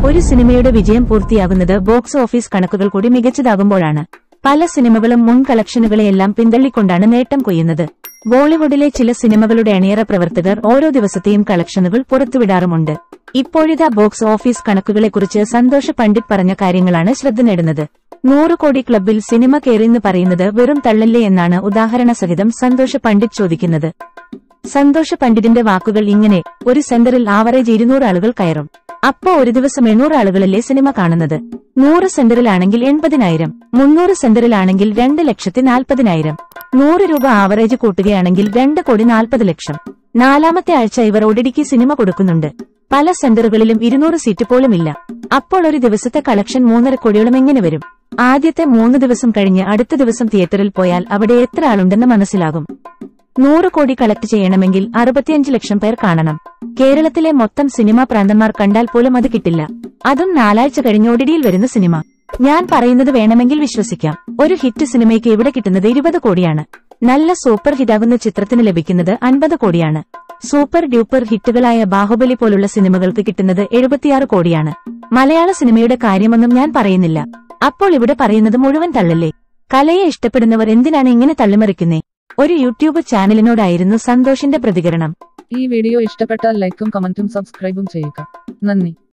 ഒരു സിനിമയുടെ വിജയം പൂർത്തിയാകുന്നത് ബോക്സ് ഓഫീസ് കണക്കുകൾ കൂടി മികച്ചതാകുമ്പോഴാണ് പല സിനിമകളും മുൻ കളക്ഷനുകളെയെല്ലാം പിന്തള്ളിക്കൊണ്ടാണ് നേട്ടം കൊയ്യുന്നത് ബോളിവുഡിലെ ചില സിനിമകളുടെ അണിയറ പ്രവർത്തകർ ഓരോ ദിവസത്തെയും കളക്ഷനുകൾ പുറത്തുവിടാറുമുണ്ട് ഇപ്പോഴിതാ ബോക്സ് ഓഫീസ് കണക്കുകളെക്കുറിച്ച് സന്തോഷ് പണ്ഡിറ്റ് പറഞ്ഞ കാര്യങ്ങളാണ് ശ്രദ്ധ നേടുന്നത് നൂറ് കോടി ക്ലബിൽ സിനിമ കയറിയെന്ന് പറയുന്നത് വെറും തള്ളല്ലേ എന്നാണ് ഉദാഹരണ സഹിതം സന്തോഷ് പണ്ഡിറ്റ് ചോദിക്കുന്നത് സന്തോഷ് പണ്ഡിറ്റിന്റെ വാക്കുകൾ ഇങ്ങനെ ഒരു സെന്ററിൽ ആവറേജ് ഇരുന്നൂറ് ആളുകൾ കയറും അപ്പോ ഒരു ദിവസം എണ്ണൂറ് ആളുകളല്ലേ സിനിമ കാണുന്നത് നൂറ് സെന്ററിലാണെങ്കിൽ എൺപതിനായിരം മുന്നൂറ് സെന്ററിലാണെങ്കിൽ രണ്ട് ലക്ഷത്തി നാൽപ്പതിനായിരം നൂറ് രൂപ ആവറേജ് കൂട്ടുകയാണെങ്കിൽ രണ്ട് കോടി നാൽപ്പത് ലക്ഷം നാലാമത്തെ ആഴ്ച ഇവർ ഒടിടിക്ക് സിനിമ കൊടുക്കുന്നുണ്ട് പല സെന്ററുകളിലും ഇരുന്നൂറ് സീറ്റ് പോലും ഇല്ല അപ്പോൾ ഒരു ദിവസത്തെ കളക്ഷൻ മൂന്നര കോടിയോളം എങ്ങനെ വരും ആദ്യത്തെ മൂന്ന് ദിവസം കഴിഞ്ഞ് അടുത്ത ദിവസം തിയേറ്ററിൽ പോയാൽ അവിടെ എത്ര ആളുണ്ടെന്ന് മനസ്സിലാകും നൂറ് കോടി കളക്ട് ചെയ്യണമെങ്കിൽ അറുപത്തിയഞ്ച് ലക്ഷം പേർ കാണണം കേരളത്തിലെ മൊത്തം സിനിമാ പ്രാന്തന്മാർ കണ്ടാൽ പോലും അത് കിട്ടില്ല അതും നാലാഴ്ച കഴിഞ്ഞ് ഒടിടിയിൽ വരുന്ന സിനിമ ഞാൻ പറയുന്നത് വേണമെങ്കിൽ വിശ്വസിക്കാം ഒരു ഹിറ്റ് സിനിമയ്ക്ക് ഇവിടെ കിട്ടുന്നത് ഇരുപത് കോടിയാണ് നല്ല സൂപ്പർ ഹിറ്റാകുന്ന ചിത്രത്തിന് ലഭിക്കുന്നത് അൻപത് കോടിയാണ് സൂപ്പർ ഡ്യൂപ്പർ ഹിറ്റുകളായ ബാഹുബലി പോലുള്ള സിനിമകൾക്ക് കിട്ടുന്നത് എഴുപത്തിയാറ് കോടിയാണ് മലയാള സിനിമയുടെ കാര്യമൊന്നും ഞാൻ പറയുന്നില്ല അപ്പോൾ ഇവിടെ പറയുന്നത് മുഴുവൻ തള്ളല്ലേ കലയെ ഇഷ്ടപ്പെടുന്നവർ എന്തിനാണ് ഇങ്ങനെ തള്ളിമറിക്കുന്നേ ഒരു യൂട്യൂബ് ചാനലിനോടായിരുന്നു സന്തോഷിന്റെ പ്രതികരണം ഈ വീഡിയോ ഇഷ്ടപ്പെട്ടാൽ ലൈക്കും കമന്റും സബ്സ്ക്രൈബും ചെയ്യുക നന്ദി